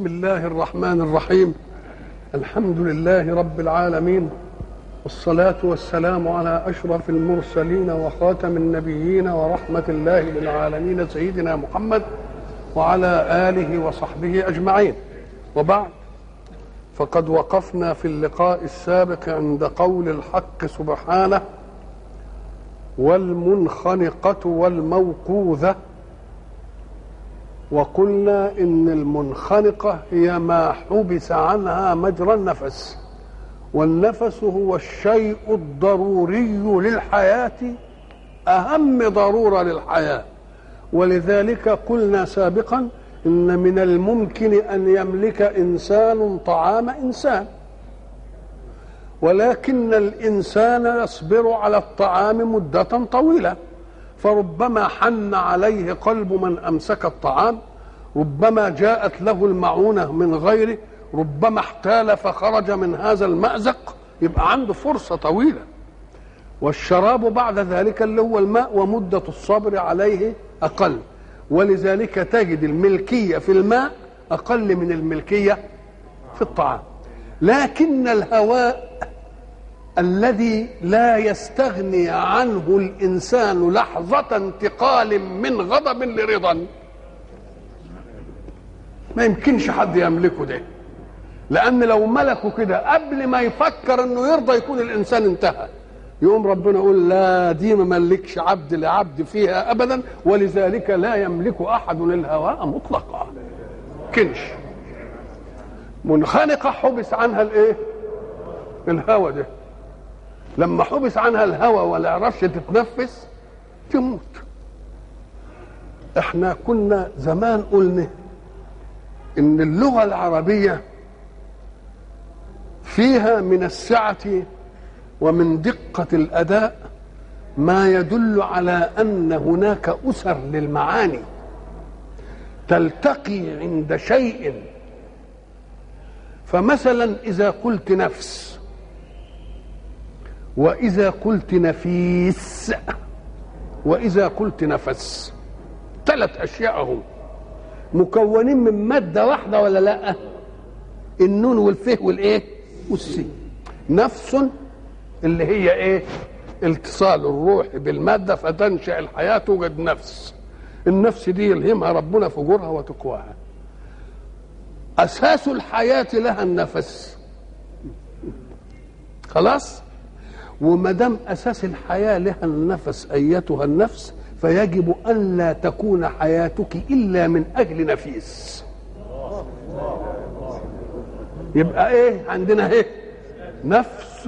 بسم الله الرحمن الرحيم الحمد لله رب العالمين والصلاة والسلام على أشرف المرسلين وخاتم النبيين ورحمة الله للعالمين سيدنا محمد وعلى آله وصحبه أجمعين وبعد فقد وقفنا في اللقاء السابق عند قول الحق سبحانه والمنخنقة والموقوذة وقلنا إن المنخنقة هي ما حبس عنها مجرى النفس والنفس هو الشيء الضروري للحياة أهم ضرورة للحياة ولذلك قلنا سابقا إن من الممكن أن يملك إنسان طعام إنسان ولكن الإنسان يصبر على الطعام مدة طويلة فربما حن عليه قلب من أمسك الطعام ربما جاءت له المعونة من غيره ربما احتال فخرج من هذا المأزق يبقى عنده فرصة طويلة والشراب بعد ذلك اللي هو الماء ومدة الصبر عليه أقل ولذلك تجد الملكية في الماء أقل من الملكية في الطعام لكن الهواء الذي لا يستغني عنه الإنسان لحظة انتقال من غضب لرضا ما يمكنش حد يملكه ده لأن لو ملكه كده قبل ما يفكر إنه يرضى يكون الإنسان انتهى يقوم ربنا يقول لا دي ما ملكش عبد لعبد فيها ابدا ولذلك لا يملك احد الهواء مطلقا كنش منخنقه حبس عنها الايه الهوى ده لما حبس عنها الهوى ولا عرفش تتنفس تموت احنا كنا زمان قلنا ان اللغه العربيه فيها من السعه ومن دقة الأداء ما يدل على أن هناك أسر للمعاني تلتقي عند شيء فمثلا إذا قلت نفس وإذا قلت نفيس وإذا قلت نفس ثلاث أشياء هم مكونين من مادة واحدة ولا لا النون والفه والإيه والسين نفس اللي هي ايه اتصال الروح بالماده فتنشا الحياه توجد نفس النفس دي يلهمها ربنا فجورها وتقواها اساس الحياه لها النفس خلاص وما دام اساس الحياه لها النفس ايتها النفس فيجب ان لا تكون حياتك الا من اجل نفيس يبقى ايه عندنا ايه نفس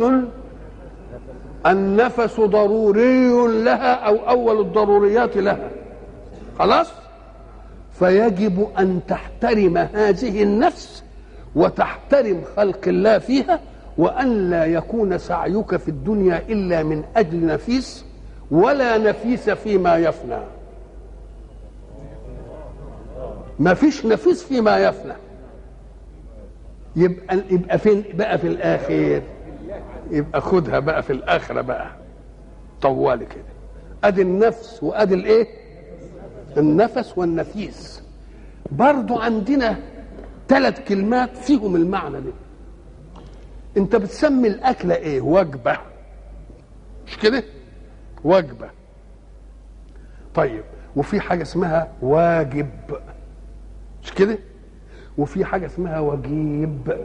النفس ضروري لها او اول الضروريات لها خلاص فيجب ان تحترم هذه النفس وتحترم خلق الله فيها وان لا يكون سعيك في الدنيا الا من اجل نفيس ولا نفيس فيما يفنى ما فيش نفيس فيما يفنى يبقى يبقى فين بقى في الاخر يبقى خدها بقى في الاخره بقى طوالي كده ادي النفس وادي الايه النفس والنفيس برضو عندنا ثلاث كلمات فيهم المعنى ده انت بتسمي الاكله ايه وجبه مش كده وجبه طيب وفي حاجه اسمها واجب مش كده وفي حاجه اسمها وجيب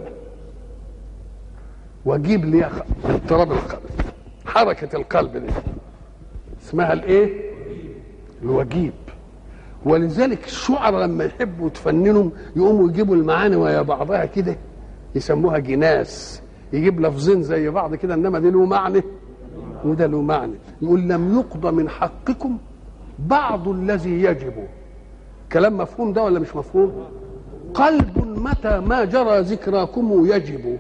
وجيب لي اضطراب القلب حركة القلب دي اسمها الايه الوجيب ولذلك الشعراء لما يحبوا يتفننوا يقوموا يجيبوا المعاني ويا بعضها كده يسموها جناس يجيب لفظين زي بعض كده انما دي له معنى وده له معنى يقول لم يقضى من حقكم بعض الذي يجب كلام مفهوم ده ولا مش مفهوم قلب متى ما جرى ذكراكم يجب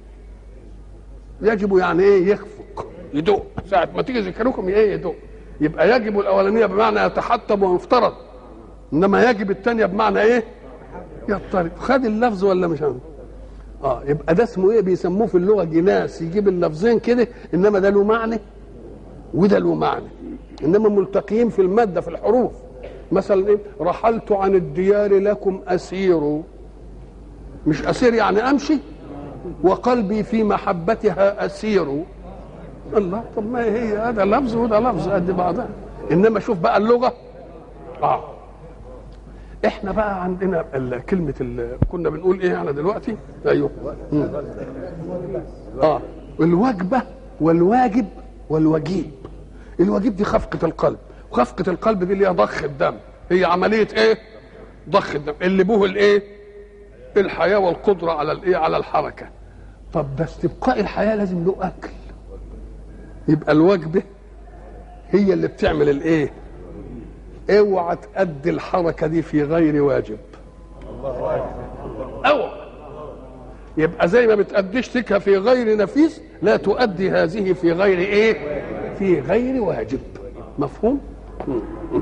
يجب يعني ايه يخفق يدق ساعة ما تيجي ذكركم ايه يدق يبقى يجب الاولانيه بمعنى يتحطم ويفترض انما يجب الثانيه بمعنى ايه يضطرب خد اللفظ ولا مش عارف اه يبقى ده اسمه ايه بيسموه في اللغه جناس يجيب اللفظين كده انما ده له معنى وده له معنى انما ملتقيين في الماده في الحروف مثلا ايه رحلت عن الديار لكم اسير مش اسير يعني امشي وقلبي في محبتها اسير الله طب ما هي هذا لفظ وده لفظ قد بعضها انما شوف بقى اللغه اه احنا بقى عندنا ال- كلمه ال- كنا بنقول ايه احنا دلوقتي ايوه مم. اه الوجبه والواجب والوجيب الواجب دي خفقه القلب وخفقه القلب دي اللي هي ضخ الدم هي عمليه ايه ضخ الدم اللي به الايه الحياه والقدره على الايه على الحركه طب ده استبقاء الحياه لازم له اكل يبقى الوجبه هي اللي بتعمل الايه اوعى تأدي الحركه دي في غير واجب اوعى يبقى زي ما بتأديش تكها في غير نفيس لا تؤدي هذه في غير ايه في غير واجب مفهوم مم.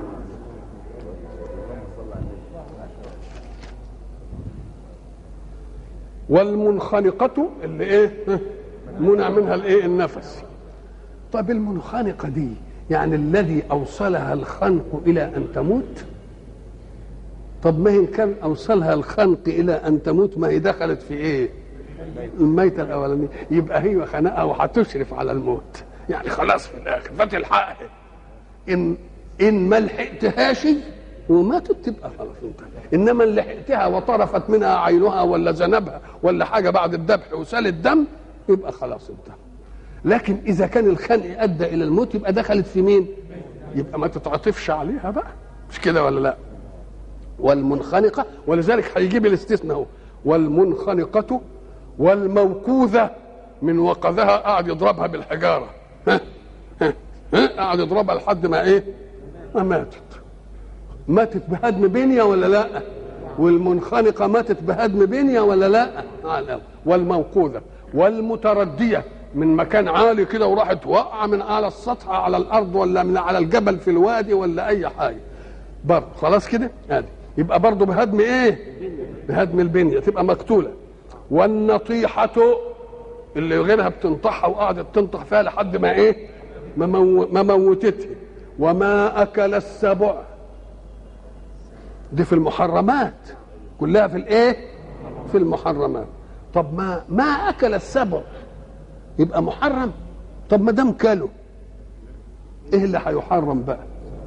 والمنخنقة اللي ايه منع منها الايه النفس طب المنخنقة دي يعني الذي أوصلها الخنق إلى أن تموت طب ما إن كان أوصلها الخنق إلى أن تموت ما هي دخلت في إيه الميتة الأولانية يبقى هي خنقها وهتشرف على الموت يعني خلاص في الآخر فتلحقها إن إن ما لحقتهاش وماتت تبقى خلاص انتهت انما ان لحقتها وطرفت منها عينها ولا ذنبها ولا حاجه بعد الذبح وسال الدم يبقى خلاص انتهى لكن اذا كان الخنق ادى الى الموت يبقى دخلت في مين يبقى ما تتعاطفش عليها بقى مش كده ولا لا والمنخنقه ولذلك هيجيب الاستثناء اهو والمنخنقه والموقوذه من وقذها قعد يضربها بالحجاره ها ها ها قعد يضربها لحد ما ايه ما ماتت ماتت بهدم بنيه ولا لا والمنخنقه ماتت بهدم بنيه ولا لا آه لا. والموقوذه والمترديه من مكان عالي كده وراحت وقع من على السطح على الارض ولا من على الجبل في الوادي ولا اي حاجه برضه خلاص كده ادي يبقى برضه بهدم ايه بهدم البنيه تبقى مقتوله والنطيحه اللي غيرها بتنطحها وقعدت تنطح فيها لحد ما ايه ما, مو... ما موتتها وما اكل السبع دي في المحرمات كلها في الايه في المحرمات طب ما ما اكل السبع يبقى محرم طب ما دام كله ايه اللي هيحرم بقى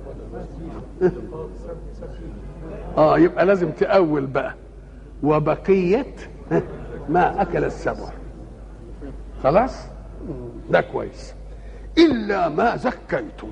اه يبقى لازم تأول بقى وبقية ما أكل السبع خلاص ده كويس إلا ما زكيتم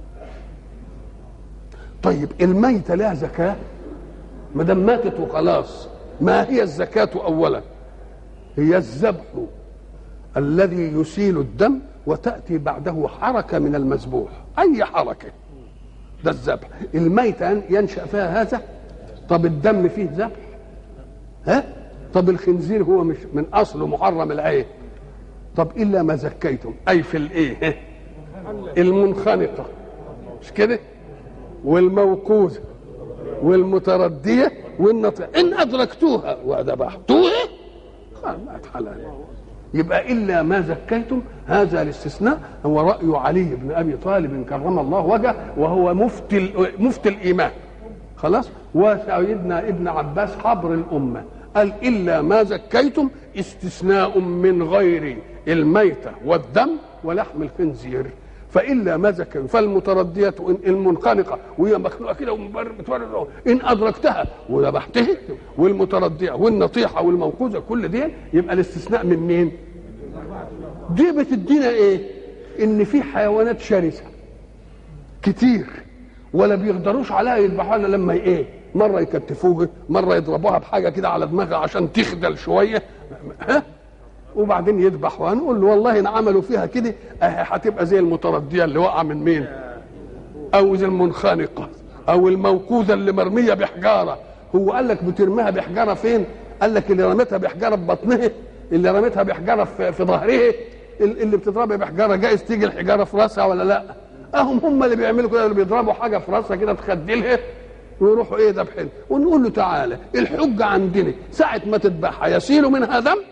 طيب الميتة لها زكاة ما دام ماتت وخلاص ما هي الزكاة أولا هي الذبح الذي يسيل الدم وتأتي بعده حركة من المذبوح أي حركة ده الذبح الميتة ينشأ فيها هذا طب الدم فيه ذبح ها طب الخنزير هو مش من أصله محرم العين طب إلا ما زكيتم أي في الإيه المنخنقة مش كده والموقوذة والمتردية والنطية إن أدركتوها وذبحتوها خلاص حلال يبقى إلا ما زكيتم هذا الاستثناء هو رأي علي بن أبي طالب كرم الله وجهه وهو مفتي مفتي الإيمان خلاص وسيدنا ابن عباس حبر الأمة قال إلا ما زكيتم استثناء من غير الميتة والدم ولحم الخنزير فإلا ما زكيتم فالمتردية المنخنقة وهي مخلوقة كده ومتورد إن أدركتها وذبحتها والمتردية والنطيحة والموقوذة كل دي يبقى الاستثناء من مين؟ دي بتدينا إيه؟ إن في حيوانات شرسة كتير ولا بيقدروش عليها يذبحوها الا لما ايه مره يكتفوها مره يضربوها بحاجه كده على دماغها عشان تخدل شويه ها وبعدين يذبحوها نقول له والله ان عملوا فيها كده اهي هتبقى زي المترديه اللي وقع من مين او زي المنخنقه او الموقوذه اللي مرميه بحجاره هو قال لك بترميها بحجاره فين قال لك اللي رميتها بحجاره في بطنها اللي رميتها بحجاره في, في ظهرها اللي بتضربها بحجاره جايز تيجي الحجاره في راسها ولا لا اهم هم اللي بيعملوا كده اللي بيضربوا حاجه في راسها كده تخدلها ويروحوا ايه ذبحين ونقول له تعالى الحجه عندنا ساعه ما تذبحها يسيل منها دم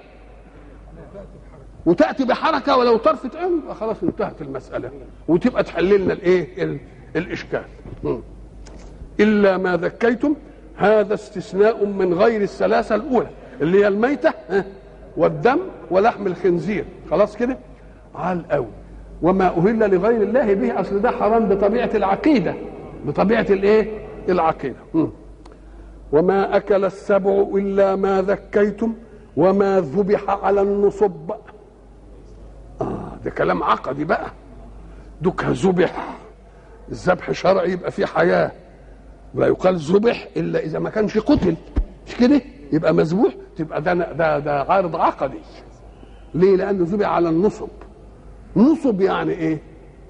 وتاتي بحركه ولو طرفه عين يبقى خلاص انتهت المساله وتبقى تحل لنا الايه ال- الاشكال م. الا ما ذكيتم هذا استثناء من غير الثلاثه الاولى اللي هي الميته ها، والدم ولحم الخنزير خلاص كده عال قوي وما اهل لغير الله به اصل ده حرام بطبيعه العقيده بطبيعه الايه العقيده مم. وما اكل السبع الا ما ذكيتم وما ذبح على النصب اه ده كلام عقدي بقى دوك ذبح الذبح شرعي يبقى فيه حياه ولا يقال ذبح الا اذا ما كانش قتل مش كده يبقى مذبوح تبقى ده ده ده عارض عقدي ليه لانه ذبح على النصب نصب يعني ايه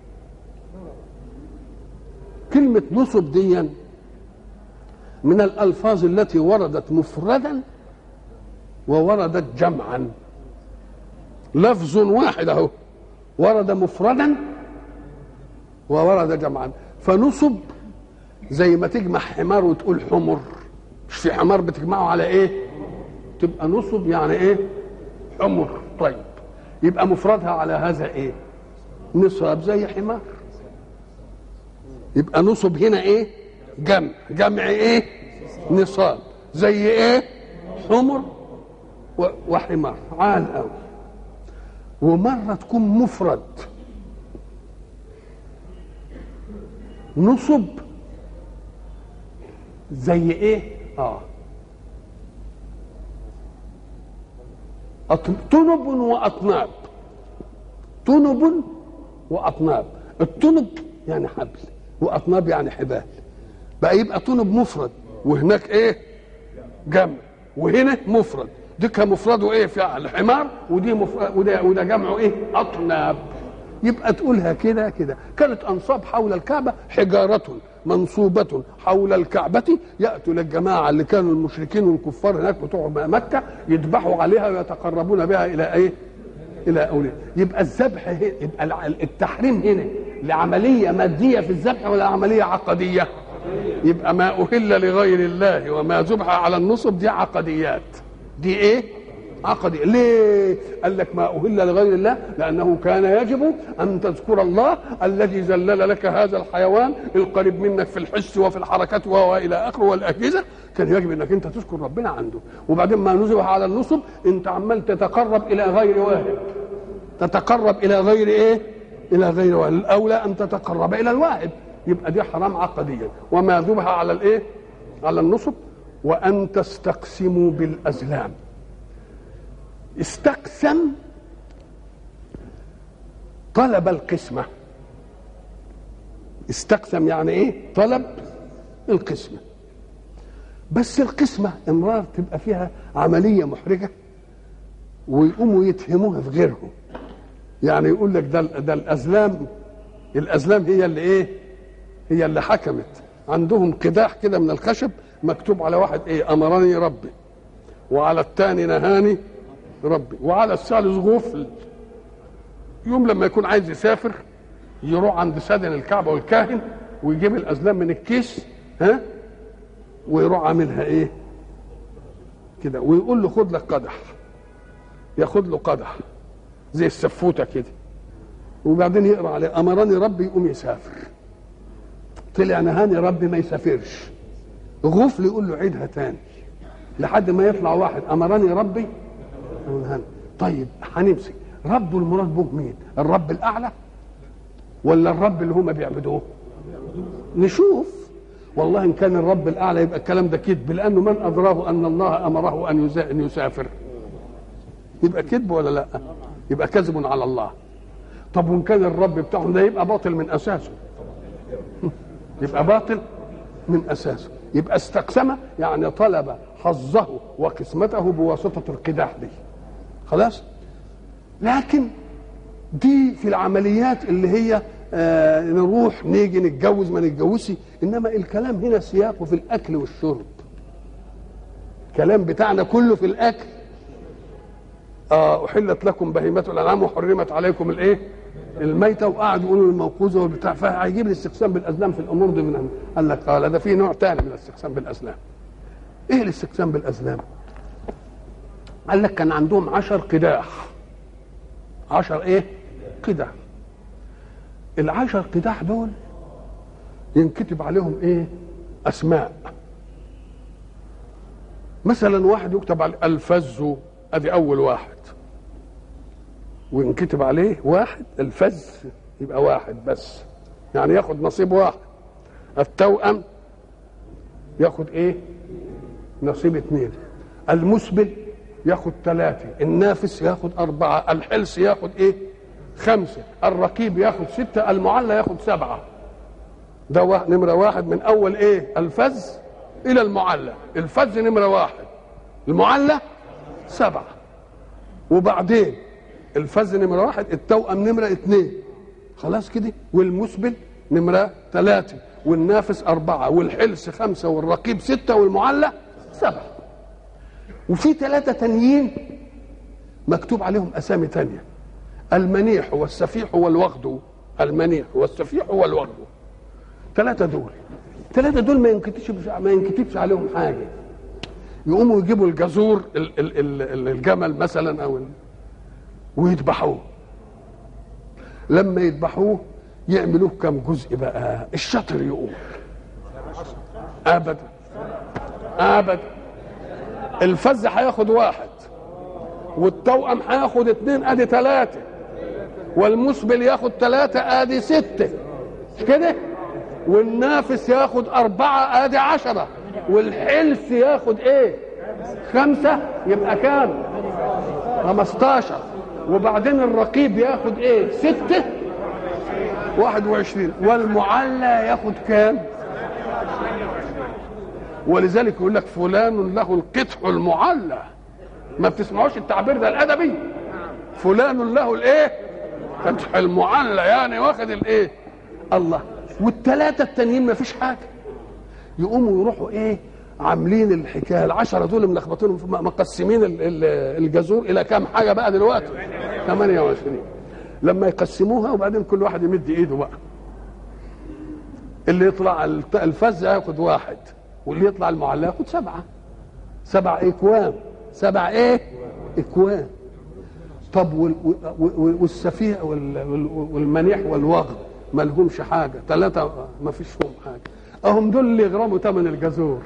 كلمة نصب دي من الألفاظ التي وردت مفردا ووردت جمعا لفظ واحد اهو ورد مفردا وورد جمعا فنصب زي ما تجمع حمار وتقول حمر مش في حمار بتجمعه على ايه تبقى نصب يعني ايه حمر طيب يبقى مفردها على هذا ايه نصاب زي حمار يبقى نصب هنا ايه جمع جمع ايه نصاب زي ايه حمر و- وحمار عال قوي ومره تكون مفرد نصب زي ايه اه أط- تنب واطناب تنب واطناب التنب يعني حبل واطناب يعني حبال بقى يبقى تنب مفرد وهناك ايه جمع وهنا مفرد ديك مفرده ايه فعل حمار ودي مفرد وده, وده جمعه ايه اطناب يبقى تقولها كده كده كانت انصاب حول الكعبه حجاره منصوبة حول الكعبة يأتوا للجماعة اللي كانوا المشركين والكفار هناك بتوع مكة يذبحوا عليها ويتقربون بها إلى إيه؟ إلى أولياء يبقى الذبح هي- يبقى الع- التحريم هنا لعملية مادية في الذبح ولا عملية عقدية؟ يبقى ما أهل لغير الله وما ذبح على النصب دي عقديات دي إيه؟ عقدي ليه قال لك ما أهل لغير الله لأنه كان يجب أن تذكر الله الذي ذلل لك هذا الحيوان القريب منك في الحس وفي الحركات وهو إلى آخره والأجهزة كان يجب أنك أنت تذكر ربنا عنده وبعدين ما نذبح على النصب أنت عمال تتقرب إلى غير واهب تتقرب إلى غير إيه إلى غير واهب الأولى أن تتقرب إلى الواهب يبقى دي حرام عقديا وما ذبح على الإيه على النصب وأن تستقسموا بالأزلام استقسم طلب القسمة استقسم يعني ايه طلب القسمة بس القسمة امرار تبقى فيها عملية محرجة ويقوموا يتهموها في غيرهم يعني يقول لك ده ده الازلام الازلام هي اللي ايه هي اللي حكمت عندهم قداح كده من الخشب مكتوب على واحد ايه امرني ربي وعلى الثاني نهاني ربي وعلى الثالث غفل يوم لما يكون عايز يسافر يروح عند سادن الكعبه والكاهن ويجيب الازلام من الكيس ها ويروح عاملها ايه كده ويقول له خد لك قدح ياخد له قدح زي السفوته كده وبعدين يقرا عليه امرني ربي يقوم يسافر طلع نهاني ربي ما يسافرش غفل يقول له عيدها تاني لحد ما يطلع واحد امرني ربي ونهاني طيب هنمسك رب المراد به مين الرب الاعلى ولا الرب اللي هم بيعبدوه نشوف والله ان كان الرب الاعلى يبقى الكلام ده كذب لانه من ادراه ان الله امره ان يزا- ان يسافر يبقى كذب ولا لا يبقى كذب على الله طب وان كان الرب بتاعهم ده يبقى باطل من اساسه يبقى باطل من اساسه يبقى استقسم يعني طلب حظه وقسمته بواسطه القداح دي خلاص لكن دي في العمليات اللي هي آه نروح نيجي نتجوز ما نتجوزش انما الكلام هنا سياقه في الاكل والشرب الكلام بتاعنا كله في الاكل آه احلت لكم بهيمه الانعام وحرمت عليكم الايه الميته وقعدوا يقولوا الموقوذه والبتاع فهيجيب الاستقسام بالازلام في الامور دي من قال لك قال ده في نوع ثاني من الاستقسام بالازلام ايه الاستقسام بالازلام قال لك كان عندهم عشر قداح عشر ايه قداح العشر قداح دول ينكتب عليهم ايه اسماء مثلا واحد يكتب عليه الفز ادي اول واحد وينكتب عليه واحد الفز يبقى واحد بس يعني ياخد نصيب واحد التوأم ياخد ايه نصيب اثنين المسبل ياخد ثلاثة النافس ياخد أربعة الحلس ياخد ايه خمسة الرقيب ياخد ستة المعلى ياخد سبعة ده واحد نمرة واحد من أول ايه الفز إلى المعلى الفز نمرة واحد المعلى سبعة وبعدين الفز نمرة واحد التوأم نمرة اثنين خلاص كده والمسبل نمرة ثلاثة والنافس أربعة والحلس خمسة والرقيب ستة والمعلى سبعة وفي ثلاثة تانيين مكتوب عليهم أسامي تانية المنيح والسفيح والوغد المنيح والسفيح والوغد ثلاثة دول ثلاثة دول ما ينكتبش ما ينكتبش عليهم حاجة يقوموا يجيبوا الجزور ال- ال- ال- الجمل مثلا أو ال- ويذبحوه لما يذبحوه يعملوه كم جزء بقى الشطر يقول ابدا ابدا الفز هياخد واحد والتوأم هياخد اتنين ادي ثلاثة والمسبل ياخد ثلاثة ادي ستة مش كده والنافس ياخد أربعة ادي عشرة والحلس ياخد ايه خمسة يبقى كام خمستاشر وبعدين الرقيب ياخد ايه ستة واحد وعشرين والمعلى ياخد كام ولذلك يقول لك فلان له القطح المعلى ما بتسمعوش التعبير ده الادبي فلان له الايه قطح المعلى يعني واخد الايه الله والثلاثه التانيين ما فيش حاجه يقوموا يروحوا ايه عاملين الحكايه العشره دول ملخبطين مقسمين ال- ال- الجزور الى كام حاجه بقى دلوقتي 28 لما يقسموها وبعدين كل واحد يمد ايده بقى اللي يطلع الت- الفز ياخد واحد واللي يطلع المعلى ياخد سبعه سبع اكوام سبع ايه اكوام طب وال- وال- وال- والسفيه وال- وال- والمنيح والوغد ما لهمش حاجه ثلاثه ما فيش فيهم حاجه اهم دول اللي يغرموا ثمن الجزور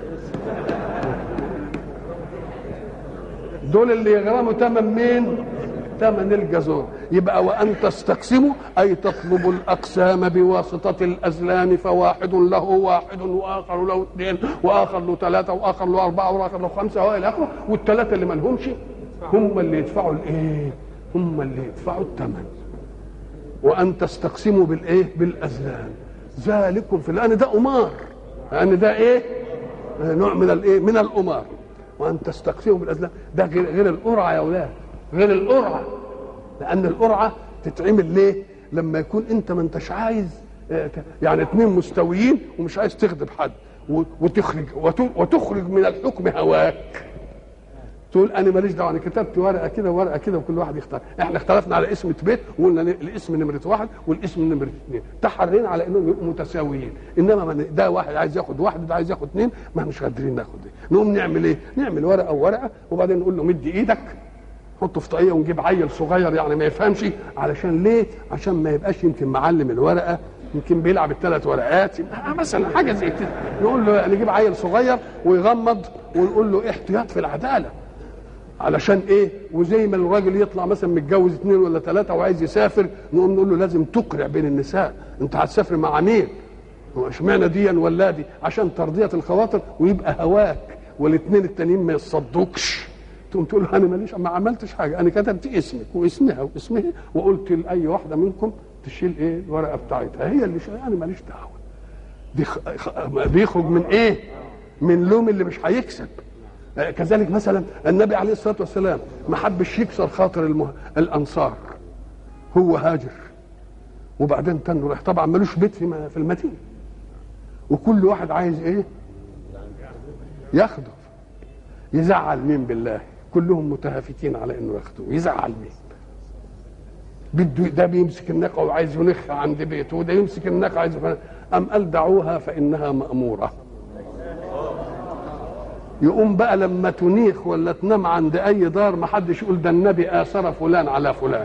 دول اللي يغرموا ثمن مين ثمن الجزور يبقى وان تستقسموا اي تطلبوا الاقسام بواسطه الازلام فواحد له واحد واخر له اثنين واخر له ثلاثه واخر له اربعه واخر له خمسه والى اخره والثلاثه اللي ما لهمش هم اللي يدفعوا الايه؟ هم اللي يدفعوا الثمن وان تستقسموا بالايه؟ بالازلام ذلكم في الان ده امار لان ده ايه؟ نوع من الايه؟ من الامار وان تستقسموا بالازلام ده غير غير القرعه يا اولاد غير القرعه لان القرعه تتعمل ليه؟ لما يكون انت ما انتش عايز آه، ت- يعني اثنين مستويين ومش عايز تغضب حد و- وتخرج وت- وتخرج من الحكم هواك تقول انا ماليش دعوه انا كتبت ورقه كده وورقه كده وكل واحد يختار احنا اختلفنا على اسم بيت وقلنا ن- الاسم نمره واحد والاسم نمره اثنين تحرينا على انهم يبقوا متساويين انما من ده واحد عايز ياخد واحد وده عايز ياخد اثنين ما مش قادرين ناخد دي نقوم نعمل ايه؟ نعمل ورقه وورقه وبعدين نقول له مد ايدك حطه في طاقيه ونجيب عيل صغير يعني ما يفهمش علشان ليه؟ عشان ما يبقاش يمكن معلم الورقه يمكن بيلعب الثلاث ورقات يبقى مثلا حاجه زي كده نقول له نجيب عيل صغير ويغمض ونقول له احتياط في العداله علشان ايه وزي ما الراجل يطلع مثلا متجوز اثنين ولا ثلاثه وعايز يسافر نقوم نقول له لازم تقرع بين النساء انت هتسافر مع مين هو اشمعنى ديا ولا دي عشان ترضيه الخواطر ويبقى هواك والاثنين التانيين ما يصدقش تقوم تقول له انا ماليش ما عملتش حاجه انا كتبت اسمك واسمها واسمها وقلت لاي واحده منكم تشيل ايه الورقه بتاعتها هي اللي شايله انا ماليش دعوه دي خ... خ... بيخرج من ايه من لوم اللي مش هيكسب آه، كذلك مثلا النبي عليه الصلاه والسلام ما حبش يكسر خاطر المه... الانصار هو هاجر وبعدين تنه راح طبعا ملوش بيت في م- في المدينه وكل واحد عايز ايه ياخده يزعل مين بالله كلهم متهافتين على انه ياخدوه يزعل مين بده ده بيمسك الناقه وعايز ينخها عند بيته وده يمسك الناقه عايز ينخها. ام قال دعوها فانها ماموره يقوم بقى لما تنيخ ولا تنام عند اي دار ما حدش يقول ده النبي اثر فلان على فلان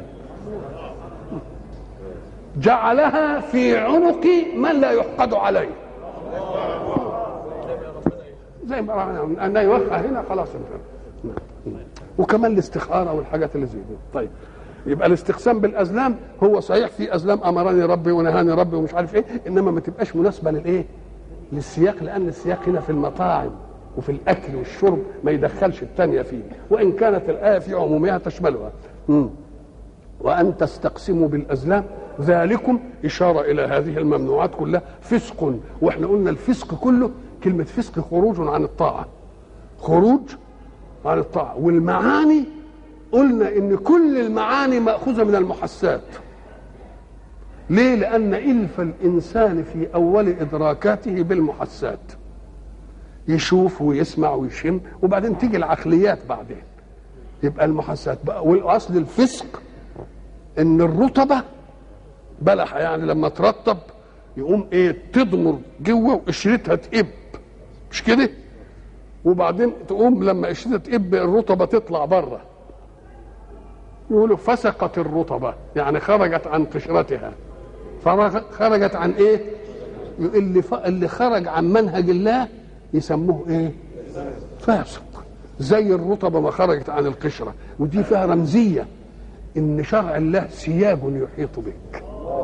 جعلها في عنق من لا يحقد عليه زي ما انا يوقع هنا خلاص انت وكمان الاستخاره والحاجات اللي زي دي طيب يبقى الاستقسام بالازلام هو صحيح في ازلام امرني ربي ونهاني ربي ومش عارف ايه انما ما تبقاش مناسبه للايه للسياق لان السياق هنا في المطاعم وفي الاكل والشرب ما يدخلش الثانيه فيه وان كانت الايه في عمومها تشملها مم. وان تستقسموا بالازلام ذلكم اشاره الى هذه الممنوعات كلها فسق واحنا قلنا الفسق كله كلمه فسق خروج عن الطاعه خروج عن الطاعه والمعاني قلنا ان كل المعاني ماخوذه من المحسات ليه لان الف الانسان في اول ادراكاته بالمحسات يشوف ويسمع ويشم وبعدين تيجي العقليات بعدين يبقى المحسات بقى والاصل الفسق ان الرطبه بلح يعني لما ترطب يقوم ايه تضمر جوه وقشرتها تقب مش كده وبعدين تقوم لما قشرتها تقب الرطبه تطلع بره يقولوا فسقت الرطبه يعني خرجت عن قشرتها خرجت عن ايه اللي ف... اللي خرج عن منهج الله يسموه ايه فاسق زي الرطبه ما خرجت عن القشره ودي فيها رمزيه ان شرع الله سياج يحيط بك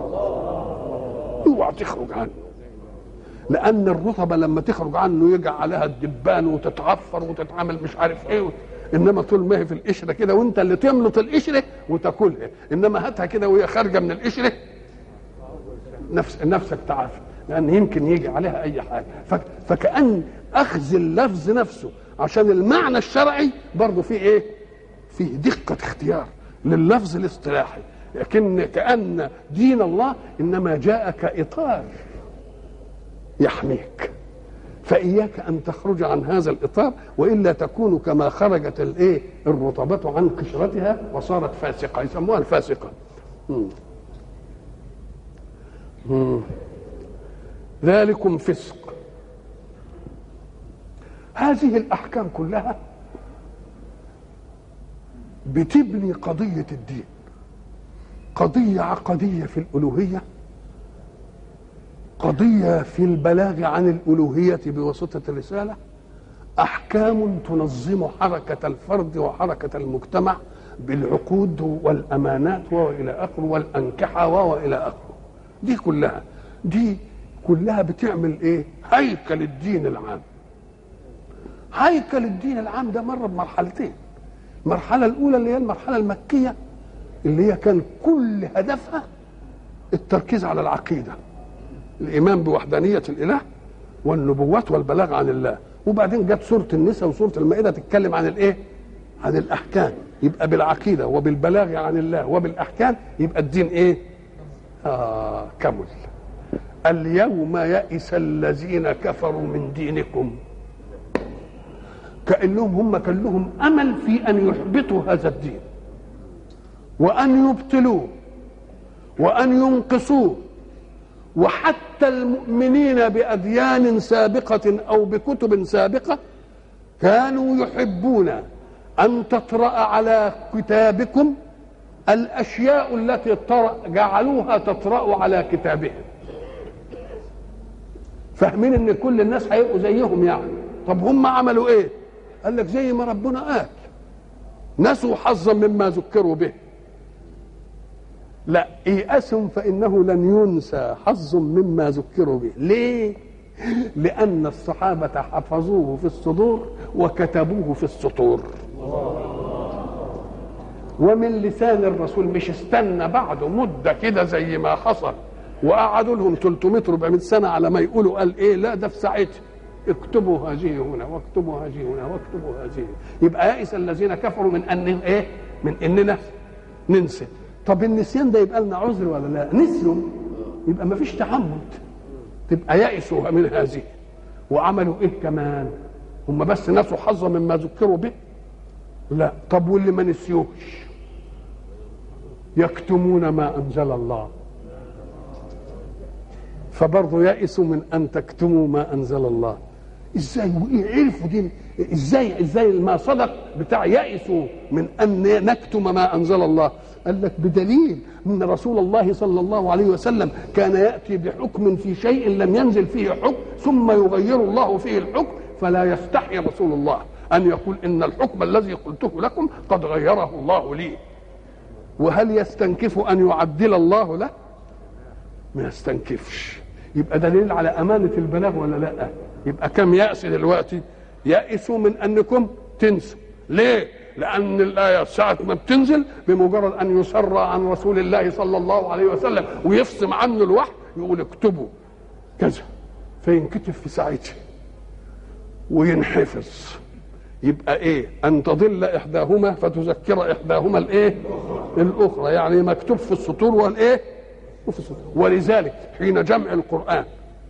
اوعى تخرج عنه لان الرطبه لما تخرج عنه يجع عليها الدبان وتتعفر وتتعمل مش عارف ايه انما طول ما هي في القشره كده وانت اللي تملط القشره وتاكلها انما هاتها كده وهي خارجه من القشره نفس نفسك تعافى لان يمكن يجي عليها اي حاجه فكان اخذ اللفظ نفسه عشان المعنى الشرعي برضه فيه ايه فيه دقه اختيار لللفظ الاصطلاحي لكن كان دين الله انما جاء كاطار يحميك فإياك أن تخرج عن هذا الإطار وإلا تكون كما خرجت الإيه الرطبة عن قشرتها وصارت فاسقة يسموها الفاسقة مم. مم. ذلكم فسق هذه الأحكام كلها بتبني قضية الدين قضية عقدية في الألوهية قضية في البلاغ عن الألوهية بواسطة الرسالة أحكام تنظم حركة الفرد وحركة المجتمع بالعقود والأمانات وإلى آخره والأنكحة وإلى آخره دي كلها دي كلها بتعمل إيه هيكل الدين العام هيكل الدين العام ده مر بمرحلتين المرحلة الأولى اللي هي المرحلة المكية اللي هي كان كل هدفها التركيز على العقيده الايمان بوحدانيه الاله والنبوات والبلاغ عن الله وبعدين جت سوره النساء وسوره المائده تتكلم عن الايه عن الاحكام يبقى بالعقيده وبالبلاغ عن الله وبالاحكام يبقى الدين ايه آه كمل اليوم يئس الذين كفروا من دينكم كانهم هم كان لهم امل في ان يحبطوا هذا الدين وان يبطلوه وان ينقصوه وحتى المؤمنين بأديان سابقة أو بكتب سابقة كانوا يحبون أن تطرأ على كتابكم الأشياء التي جعلوها تطرأ على كتابهم فاهمين ان كل الناس هيبقوا زيهم يعني طب هم عملوا ايه قال لك زي ما ربنا قال نسوا حظا مما ذكروا به لا ييأسهم فإنه لن ينسى حظ مما ذكروا به ليه لأن الصحابة حفظوه في الصدور وكتبوه في السطور ومن لسان الرسول مش استنى بعده مدة كده زي ما حصل وقعدوا لهم 300 400 سنة على ما يقولوا قال إيه لا ده في ساعتها اكتبوا هذه هنا واكتبوا هذه هنا واكتبوا هذه يبقى يئس الذين كفروا من أن إيه من إننا ننسى طب النسيان ده يبقى لنا عذر ولا لا نسيوا يبقى ما فيش تعمد تبقى يئسوا من هذه وعملوا ايه كمان هم بس نسوا حظا مما ذكروا به لا طب واللي ما نسيوش يكتمون ما انزل الله فبرضه يئسوا من ان تكتموا ما انزل الله ازاي وايه عرفوا دي ازاي ازاي ما صدق بتاع يئسوا من ان نكتم ما انزل الله قال لك بدليل ان رسول الله صلى الله عليه وسلم كان ياتي بحكم في شيء لم ينزل فيه حكم ثم يغير الله فيه الحكم فلا يستحي رسول الله ان يقول ان الحكم الذي قلته لكم قد غيره الله لي وهل يستنكف ان يعدل الله له ما يستنكفش يبقى دليل على امانه البلاغ ولا لا يبقى كم يأس دلوقتي يأسوا من انكم تنسوا ليه لأن الآية ساعة ما بتنزل بمجرد أن يسر عن رسول الله صلى الله عليه وسلم ويفصم عنه الوحي يقول اكتبوا كذا فينكتب في ساعتها وينحفظ يبقى ايه ان تضل احداهما فتذكر احداهما الايه الاخرى يعني مكتوب في السطور والايه وفي السطور ولذلك حين جمع القران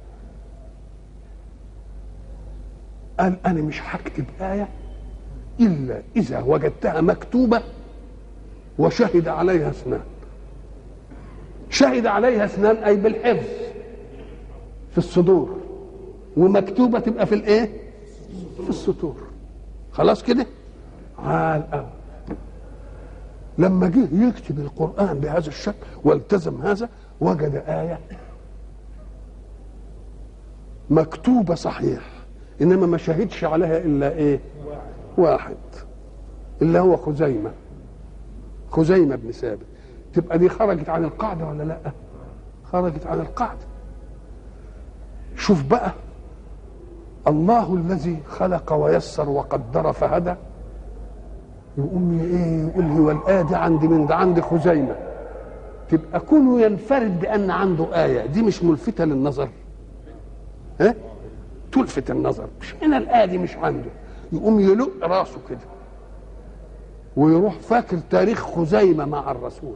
قال انا مش هكتب ايه الا اذا وجدتها مكتوبه وشهد عليها اثنان شهد عليها اثنان اي بالحفظ في الصدور ومكتوبه تبقى في الايه في السطور خلاص كده عال قوي لما جه يكتب القرآن بهذا الشكل والتزم هذا وجد آية مكتوبة صحيح إنما ما شهدش عليها إلا إيه واحد اللي هو خزيمة خزيمة بن ثابت تبقى دي خرجت عن القاعدة ولا لا خرجت عن القاعدة شوف بقى الله الذي خلق ويسر وقدر فهدى يقوم ايه يقول هو الايه دي عندي من ده عندي خزيمه تبقى كونه ينفرد بان عنده ايه دي مش ملفته للنظر ها تلفت النظر مش هنا الايه دي مش عنده يقوم يلق راسه كده ويروح فاكر تاريخ خزيمه مع الرسول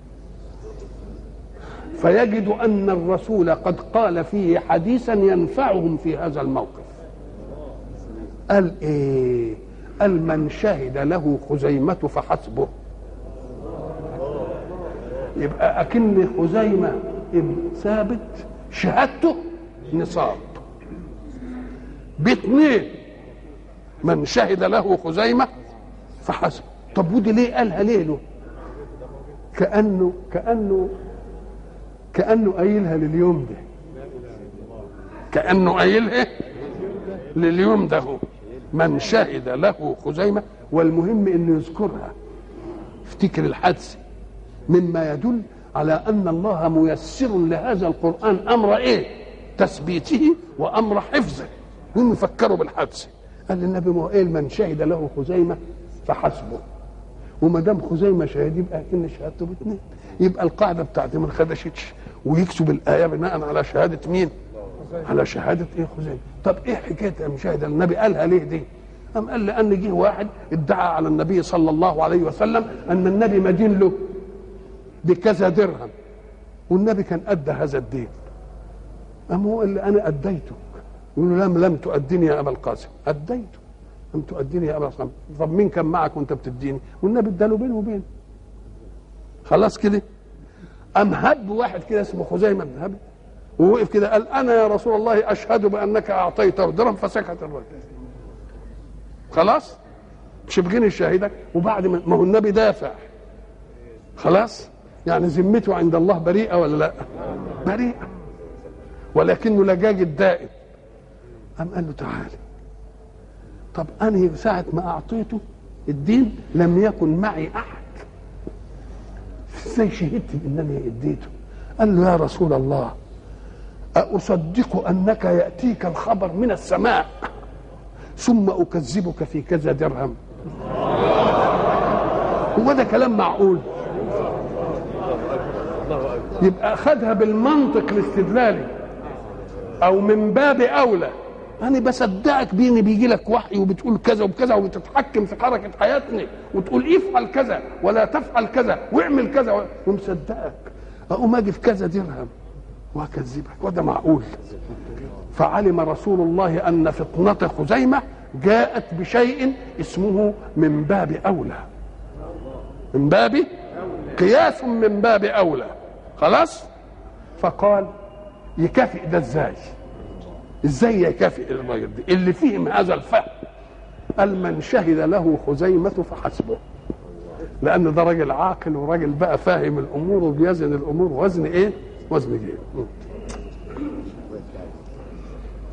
فيجد ان الرسول قد قال فيه حديثا ينفعهم في هذا الموقف قال ايه قال من شهد له خزيمة فحسبه يبقى أكن خزيمة ابن ثابت شهادته نصاب باثنين من شهد له خزيمة فحسبه طب ودي ليه قالها ليه له كأنه كأنه كأنه قايلها لليوم ده كأنه قايلها لليوم ده هو من شهد له خزيمة والمهم انه يذكرها افتكر الحادثة مما يدل على ان الله ميسر لهذا القرآن امر ايه تثبيته وامر حفظه هم يفكروا بالحادثة قال النبي مؤيل من شهد له خزيمة فحسبه وما دام خزيمة شهد يبقى كن شهادته باثنين يبقى القاعدة بتاعتي ما انخدشتش ويكتب الآية بناء على شهادة مين؟ على شهادة ايه خزيمة طب ايه حكاية المشاهدة النبي قالها ليه دي أم قال لأن جه واحد ادعى على النبي صلى الله عليه وسلم أن النبي مدين له بكذا درهم والنبي كان أدى هذا الدين أم هو اللي أنا أديته يقول له لم لم تؤديني يا أبا القاسم أديته لم تؤديني يا أبا القاسم طب مين كان معك وأنت بتديني والنبي اداله بينه وبين خلاص كده أم هب واحد كده اسمه خزيمة بن هب ووقف كده قال انا يا رسول الله اشهد بانك اعطيته درهم فسكت الرجل خلاص مش بغني شاهدك وبعد ما هو النبي دافع خلاص يعني ذمته عند الله بريئه ولا لا بريئه ولكنه لجاج الدائم قام قال له تعالى طب انا ساعه ما اعطيته الدين لم يكن معي احد ازاي شهدت بانني اديته قال له يا رسول الله أصدق أنك يأتيك الخبر من السماء ثم أكذبك في كذا درهم هو ده كلام معقول يبقى أخذها بالمنطق الاستدلالي أو من باب أولى أنا بصدقك بيني بيجي لك وحي وبتقول كذا وكذا وبتتحكم في حركة حياتنا وتقول افعل كذا ولا تفعل كذا واعمل كذا ومصدقك أقوم أجي في كذا درهم واكذبك وده معقول فعلم رسول الله ان فطنه خزيمه جاءت بشيء اسمه من باب اولى من باب قياس من باب اولى خلاص فقال يكافئ ده ازاي ازاي يكافئ الراجل ده اللي فهم هذا الفهم قال من شهد له خزيمة فحسبه لأن ده راجل عاقل وراجل بقى فاهم الأمور وبيزن الأمور وزن إيه؟ وزن جيد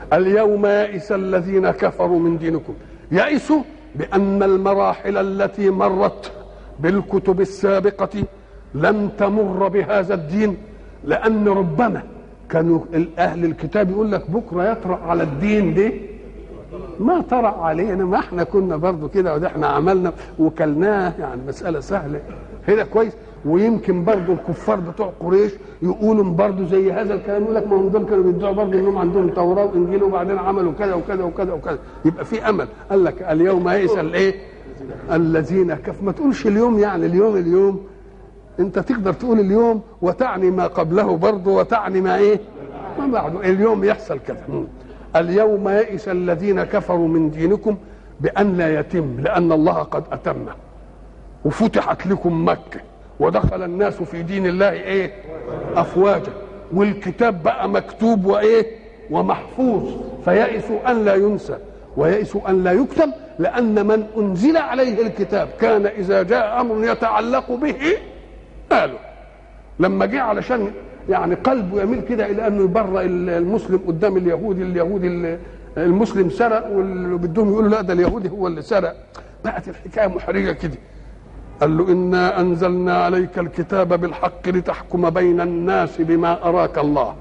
اليوم يئس الذين كفروا من دينكم يئسوا بأن المراحل التي مرت بالكتب السابقة لم تمر بهذا الدين لأن ربما كانوا أهل الكتاب يقول لك بكرة يطرأ على الدين ده ما طرأ علينا ما احنا كنا برضو كده وده احنا عملنا وكلناه يعني مسألة سهلة هنا كويس ويمكن برضو الكفار بتوع قريش يقولوا برضو زي هذا الكلام يقول لك ما هم دول كانوا بيدعوا برضو انهم عندهم توراة وانجيل وبعدين عملوا كذا وكذا وكذا وكذا يبقى في امل قال لك اليوم يئس الايه؟ الذين كف ما تقولش اليوم يعني اليوم اليوم انت تقدر تقول اليوم وتعني ما قبله برضه وتعني ما ايه؟ ما بعده اليوم يحصل كذا اليوم يئس الذين كفروا من دينكم بأن لا يتم لأن الله قد أتمه وفتحت لكم مكة ودخل الناس في دين الله ايه افواجا والكتاب بقى مكتوب وايه ومحفوظ فيئسوا ان لا ينسى ويئسوا ان لا يكتب لان من انزل عليه الكتاب كان اذا جاء امر يتعلق به قالوا لما جه علشان يعني قلبه يميل كده الى انه يبرأ المسلم قدام اليهودي اليهودي المسلم سرق واللي بدهم يقولوا لا ده اليهودي هو اللي سرق بقت الحكايه محرجه كده قال له انا انزلنا عليك الكتاب بالحق لتحكم بين الناس بما اراك الله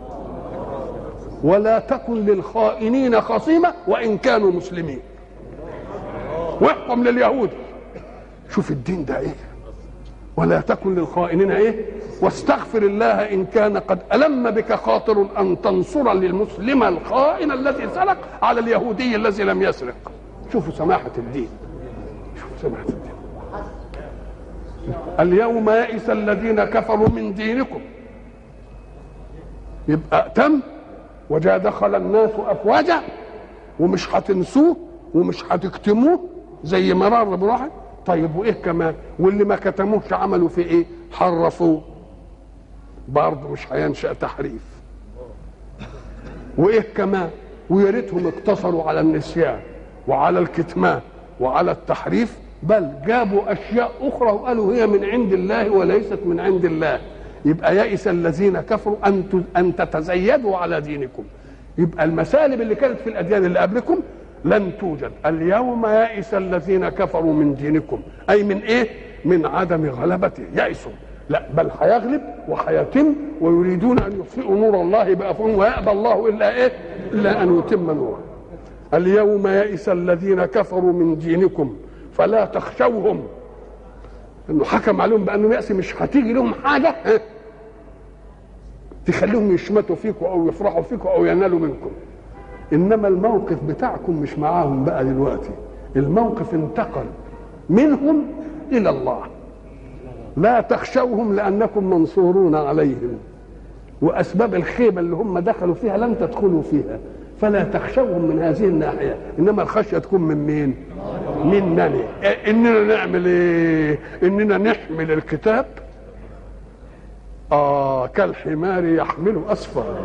ولا تكن للخائنين خصيمه وان كانوا مسلمين واحكم لليهود شوف الدين ده ايه ولا تكن للخائنين ايه واستغفر الله ان كان قد الم بك خاطر ان تنصر للمسلم الخائن الذي سرق على اليهودي الذي لم يسرق شوفوا سماحه الدين شوفوا سماحه الدين اليوم يئس الذين كفروا من دينكم يبقى تم وجاء دخل الناس افواجا ومش هتنسوه ومش هتكتموه زي ما مر بروحك طيب وايه كمان واللي ما كتموش عملوا في ايه حرفوه برضه مش هينشا تحريف وايه كمان ويا ريتهم اقتصروا على النسيان وعلى الكتمان وعلى التحريف بل جابوا اشياء اخرى وقالوا هي من عند الله وليست من عند الله يبقى يئس الذين كفروا ان ان تتزيدوا على دينكم يبقى المسالب اللي كانت في الاديان اللي قبلكم لن توجد اليوم يئس الذين كفروا من دينكم اي من ايه من عدم غلبته يئسوا لا بل هيغلب وهيتم ويريدون ان يطفئوا نور الله بافواههم ويأبى الله الا ايه الا ان يتم نوره اليوم يئس الذين كفروا من دينكم فلا تخشوهم انه حكم عليهم بانه يأس مش هتيجي لهم حاجه تخليهم يشمتوا فيكم او يفرحوا فيكم او ينالوا منكم انما الموقف بتاعكم مش معاهم بقى دلوقتي الموقف انتقل منهم الى الله لا تخشوهم لانكم منصورون عليهم واسباب الخيبه اللي هم دخلوا فيها لن تدخلوا فيها فلا تخشوهم من هذه الناحيه انما الخشيه تكون من مين مننا اننا نعمل ايه اننا نحمل الكتاب اه كالحمار يحمل اسفار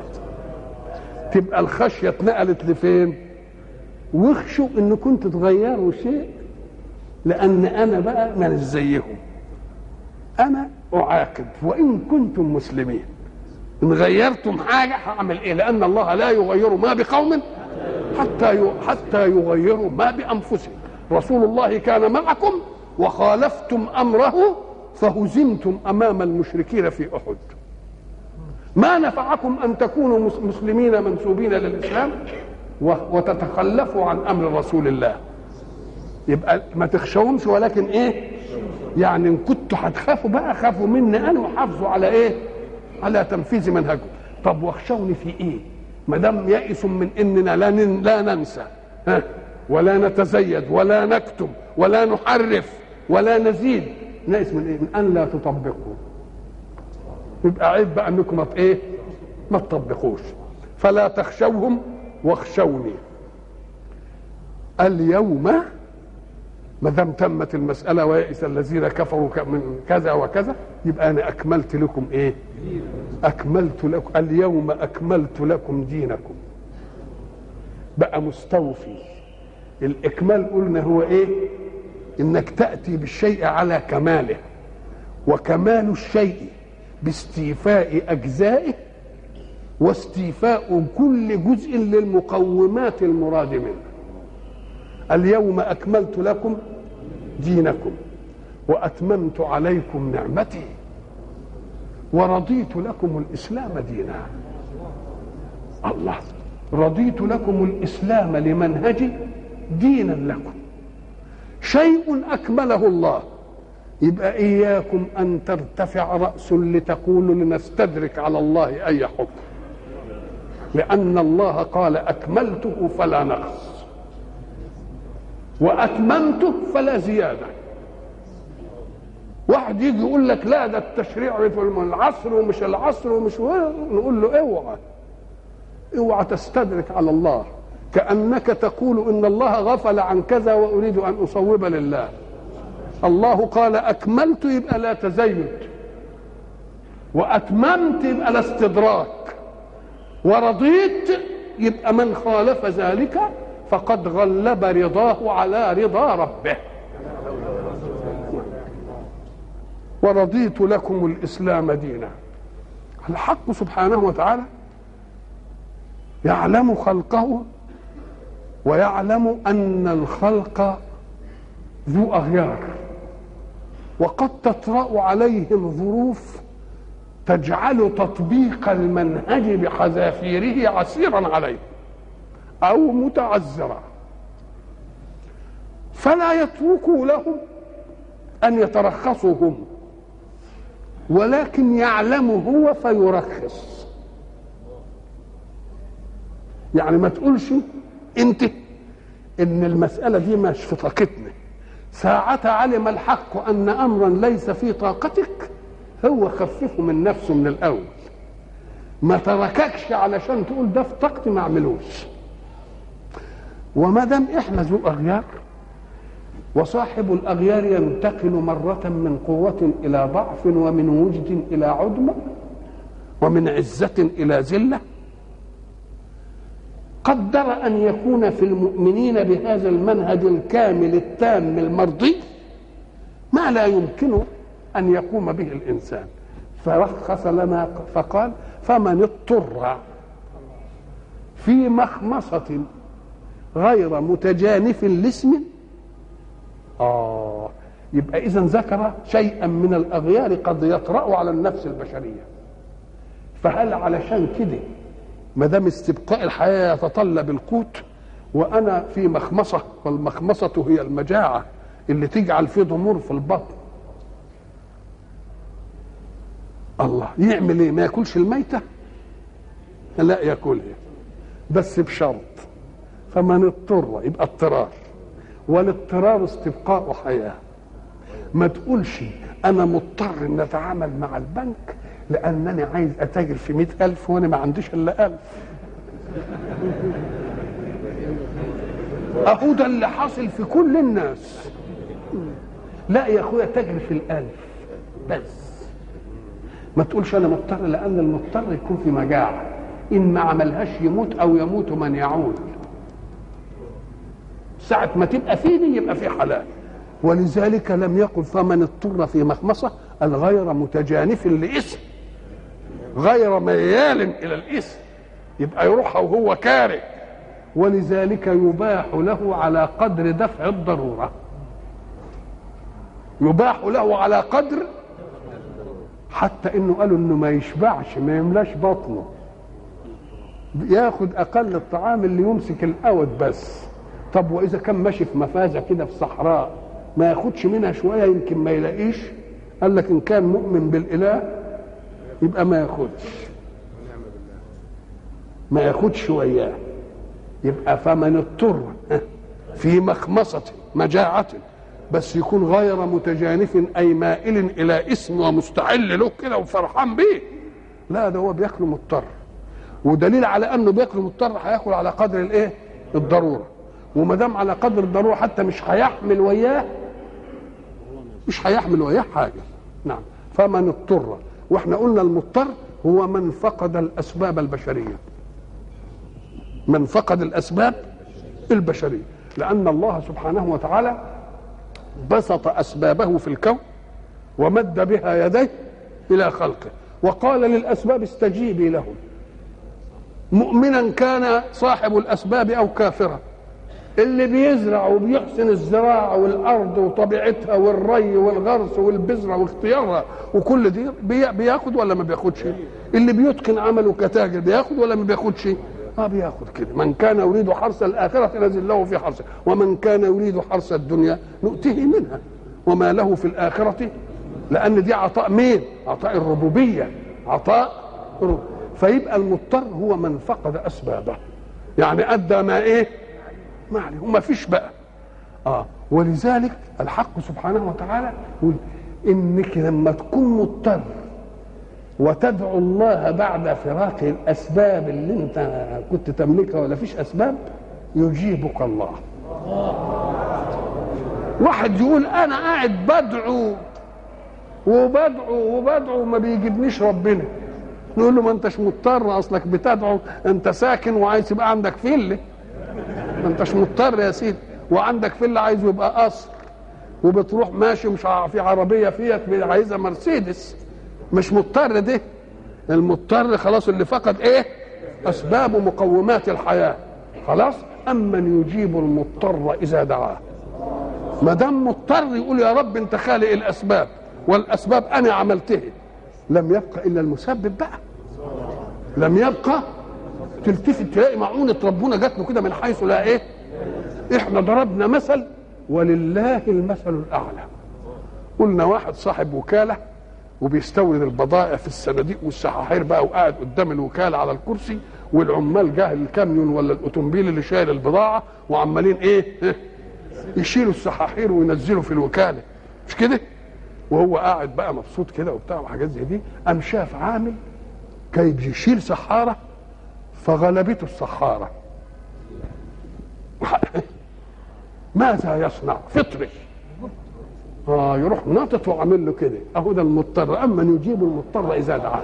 تبقى الخشيه اتنقلت لفين واخشوا ان كنتوا تغيروا شيء لان انا بقى من زيهم انا اعاقب وان كنتم مسلمين ان غيرتم حاجه هعمل ايه لان الله لا يغير ما بقوم حتى حتى يغيروا ما بانفسهم رسول الله كان معكم وخالفتم امره فهزمتم امام المشركين في احد ما نفعكم ان تكونوا مسلمين منسوبين للاسلام وتتخلفوا عن امر رسول الله يبقى ما تخشوهمش ولكن ايه يعني ان كنتوا هتخافوا بقى خافوا مني انا وحافظوا على ايه على تنفيذ منهجه طب واخشوني في ايه ما دام يئس من اننا لا لا ننسى ها ولا نتزيد ولا نكتم ولا نحرف ولا نزيد نائس من ايه من ان لا تطبقوا يبقى عيب بقى انكم ايه ما تطبقوش فلا تخشوهم واخشوني اليوم ما دام تمت المساله ويئس الذين كفروا من كذا وكذا يبقى انا اكملت لكم ايه اكملت لكم اليوم اكملت لكم دينكم بقى مستوفي الاكمال قلنا هو ايه انك تاتي بالشيء على كماله وكمال الشيء باستيفاء اجزائه واستيفاء كل جزء للمقومات المراد منه اليوم اكملت لكم دينكم واتممت عليكم نعمتي ورضيت لكم الاسلام دينا الله رضيت لكم الاسلام لمنهجي دينا لكم شيء اكمله الله يبقى اياكم ان ترتفع راس لتقولوا لنستدرك على الله اي حكم لان الله قال اكملته فلا نقص واتممته فلا زياده واحد يجي يقول لك لا ده التشريع في العصر ومش العصر ومش نقول له اوعى اوعى تستدرك على الله كانك تقول ان الله غفل عن كذا واريد ان اصوب لله الله قال اكملت يبقى لا تزيد واتممت يبقى لا استدراك ورضيت يبقى من خالف ذلك فقد غلب رضاه على رضا ربه ورضيت لكم الاسلام دينا الحق سبحانه وتعالى يعلم خلقه ويعلم ان الخلق ذو اغيار وقد تطرا عليهم ظروف تجعل تطبيق المنهج بحذافيره عسيرا عليهم او متعذرا فلا يتركوا لهم ان يترخصوا هم ولكن يعلم هو فيرخص يعني ما تقولش انت ان المسألة دي مش في طاقتنا ساعة علم الحق ان امرا ليس في طاقتك هو خففه من نفسه من الاول ما ترككش علشان تقول ده في طاقتي ما اعملوش وما دام احنا ذو اغيار وصاحب الاغيار ينتقل مره من قوه الى ضعف ومن وجد الى عدمه ومن عزه الى ذله قدر ان يكون في المؤمنين بهذا المنهج الكامل التام المرضي ما لا يمكن ان يقوم به الانسان فرخص لنا فقال فمن اضطر في مخمصه غير متجانف لاسم آه يبقى إذا ذكر شيئا من الأغيار قد يطرأ على النفس البشرية فهل علشان كده ما دام استبقاء الحياة يتطلب القوت وأنا في مخمصة والمخمصة هي المجاعة اللي تجعل فيه ضمور في البطن الله يعمل ايه ما ياكلش الميتة لا ياكلها بس بشرط فمن اضطر يبقى اضطرار والاضطرار استبقاء حياه ما تقولش انا مضطر ان اتعامل مع البنك لانني عايز اتاجر في مئة الف وانا ما عنديش الا الف اهو ده اللي حاصل في كل الناس لا يا اخويا تاجر في الالف بس ما تقولش انا مضطر لان المضطر يكون في مجاعه ان ما عملهاش يموت او يموت من يعول ساعة ما تبقى في دي يبقى في حلال ولذلك لم يقل فمن اضطر في مخمصة الغير متجانف لإثم غير ميال إلى الإثم يبقى يروح وهو كاره ولذلك يباح له على قدر دفع الضرورة يباح له على قدر حتى انه قالوا انه ما يشبعش ما يملاش بطنه ياخد اقل الطعام اللي يمسك الاود بس طب واذا كان ماشي في مفازه كده في صحراء ما ياخدش منها شويه يمكن ما يلاقيش قال لك ان كان مؤمن بالاله يبقى ما ياخدش ما ياخدش وياه يبقى فمن اضطر في مخمصة مجاعة بس يكون غير متجانف أي مائل إلى اسم ومستعل له كده وفرحان بيه لا ده هو بياكل مضطر ودليل على انه بياكل مضطر هياكل على قدر الايه الضروره وما دام على قدر الضروره حتى مش هيحمل وياه مش هيحمل وياه حاجه نعم فمن اضطر واحنا قلنا المضطر هو من فقد الاسباب البشريه من فقد الاسباب البشريه لان الله سبحانه وتعالى بسط اسبابه في الكون ومد بها يديه الى خلقه وقال للاسباب استجيبي لهم مؤمنا كان صاحب الاسباب او كافرا اللي بيزرع وبيحسن الزراعه والارض وطبيعتها والري والغرس والبذره واختيارها وكل دي بي- بياخد ولا ما بياخدش اللي بيتقن عمله كتاجر بياخد ولا ما بياخدش اه بياخد كده من كان يريد حرث الاخره نزل له في حرثه ومن كان يريد حرث الدنيا نؤتيه منها وما له في الاخره لان دي عطاء مين عطاء الربوبيه عطاء الرب- فيبقى المضطر هو من فقد اسبابه يعني ادى ما ايه ما عليه وما فيش بقى اه ولذلك الحق سبحانه وتعالى يقول انك لما تكون مضطر وتدعو الله بعد فراق الاسباب اللي انت كنت تملكها ولا فيش اسباب يجيبك الله واحد يقول انا قاعد بدعو وبدعو وبدعو وما بيجيبنيش ربنا نقول له ما انتش مضطر اصلك بتدعو انت ساكن وعايز يبقى عندك فيل ما انتش مضطر يا سيدي وعندك فيل عايزه يبقى قصر وبتروح ماشي مش ع- في عربيه فيت عايزها مرسيدس مش مضطر ده المضطر خلاص اللي فقد ايه اسباب مقومات الحياه خلاص امن يجيب المضطر اذا دعاه ما دام مضطر يقول يا رب انت خالق الاسباب والاسباب انا عملتها لم يبقى الا المسبب بقى لم يبقى تلتفت تلاقي معونة ربنا جات له كده من حيث لا ايه احنا ضربنا مثل ولله المثل الاعلى قلنا واحد صاحب وكاله وبيستورد البضائع في الصناديق والسحاحير بقى وقاعد قدام الوكاله على الكرسي والعمال جاه الكاميون ولا الاوتومبيل اللي شايل البضاعه وعمالين ايه يشيلوا السحاحير وينزلوا في الوكاله مش كده وهو قاعد بقى مبسوط كده وبتاع وحاجات زي دي قام شاف عامل كي يشيل سحاره فغلبته السحاره ماذا يصنع فطري اه يروح ناطط وعامل له كده اهو ده المضطر اما يجيب المضطر اذا دعاه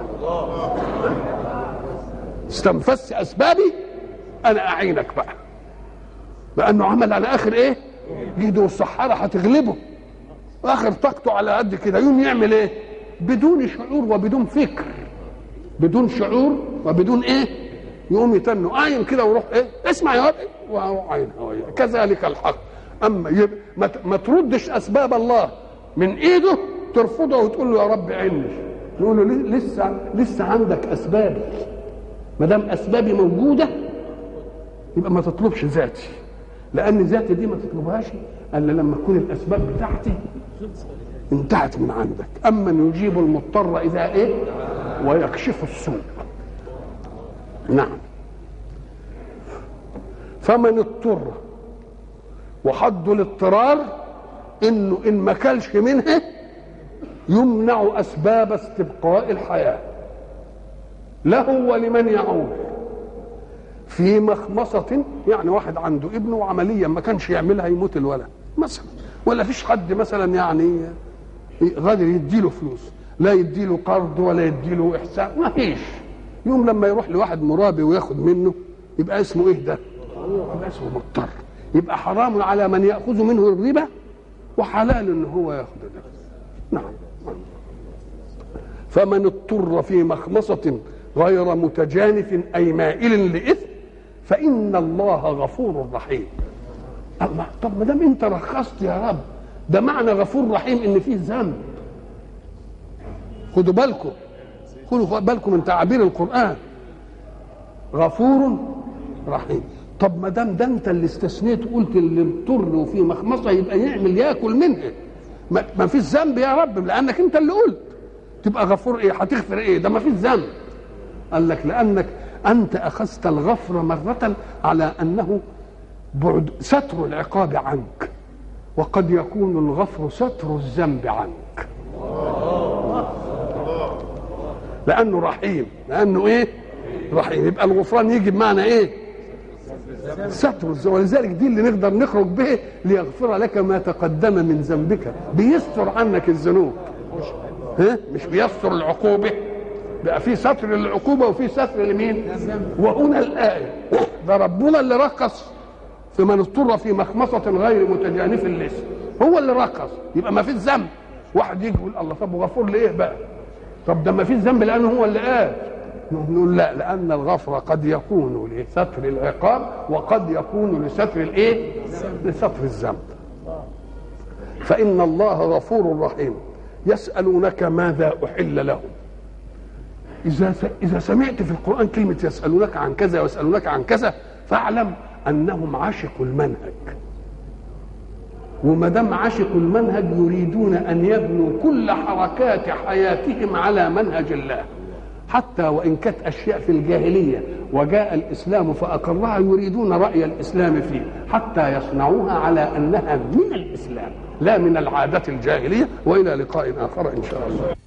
استنفذت اسبابي انا اعينك بقى لانه عمل على اخر ايه جهده والسحاره هتغلبه واخر طاقته على قد كده يوم يعمل ايه بدون شعور وبدون فكر بدون شعور وبدون ايه يقوم يتنوا قايم كده ويروح ايه اسمع يا رب وهو عين هوية. كذلك الحق اما يب... ما, ت... ما تردش اسباب الله من ايده ترفضه وتقول له يا رب عيني نقول له لي- لسه لسه عندك اسبابي ما دام اسبابي موجوده يبقى ما تطلبش ذاتي لان ذاتي دي ما تطلبهاش الا لما تكون الاسباب بتاعتي انتهت من عندك اما يجيب المضطر اذا ايه ويكشف السوء نعم فمن اضطر وحد الاضطرار انه ان ما كلش منها يمنع اسباب استبقاء الحياه له ولمن يعول في مخمصة يعني واحد عنده ابنه وعمليا ما كانش يعملها يموت الولد مثلا ولا فيش حد مثلا يعني غادر يديله فلوس لا يديله قرض ولا يديله احسان ما فيش يوم لما يروح لواحد مرابي وياخد منه يبقى اسمه ايه ده؟ يبقى اسمه مضطر يبقى حرام على من ياخذ منه الربا وحلال ان هو ياخذ ده نعم فمن اضطر في مخمصة غير متجانف أي مائل لإثم فإن الله غفور رحيم الله طب ما دام أنت رخصت يا رب ده معنى غفور رحيم إن فيه ذنب خدوا بالكم خدوا بالكم من تعابير القرآن غفور رحيم طب ما دام ده انت اللي استثنيت قلت اللي اضطر وفي مخمصه يبقى يعمل ياكل منها ما, ما فيش ذنب يا رب لانك انت اللي قلت تبقى غفور ايه هتغفر ايه ده ما فيش ذنب قال لك لانك انت اخذت الغفر مره على انه بعد ستر العقاب عنك وقد يكون الغفر ستر الذنب عنك لانه رحيم لانه ايه رحيم يبقى الغفران يجي بمعنى ايه ستر الذنب ولذلك دي اللي نقدر نخرج به ليغفر لك ما تقدم من ذنبك بيستر عنك الذنوب ها مش بيستر العقوبه بقى في ستر للعقوبه وفي ستر لمين وهنا الايه ده ربنا اللي رقص في من اضطر في مخمصه غير متجانف للاسم هو اللي رقص يبقى ما فيش ذنب واحد يجي يقول الله طب غفور ليه بقى طب ده ما فيش ذنب لانه هو اللي قال نقول لا لان الغفر قد يكون لستر العقاب وقد يكون لستر الايه لستر الذنب فان الله غفور رحيم يسالونك ماذا احل لهم اذا اذا سمعت في القران كلمه يسالونك عن كذا ويسالونك عن كذا فاعلم انهم عشقوا المنهج وما دام عشقوا المنهج يريدون ان يبنوا كل حركات حياتهم على منهج الله حتى وان كانت اشياء في الجاهليه وجاء الاسلام فاقرها يريدون راي الاسلام فيه حتى يصنعوها على انها من الاسلام لا من العادة الجاهليه والى لقاء اخر ان شاء الله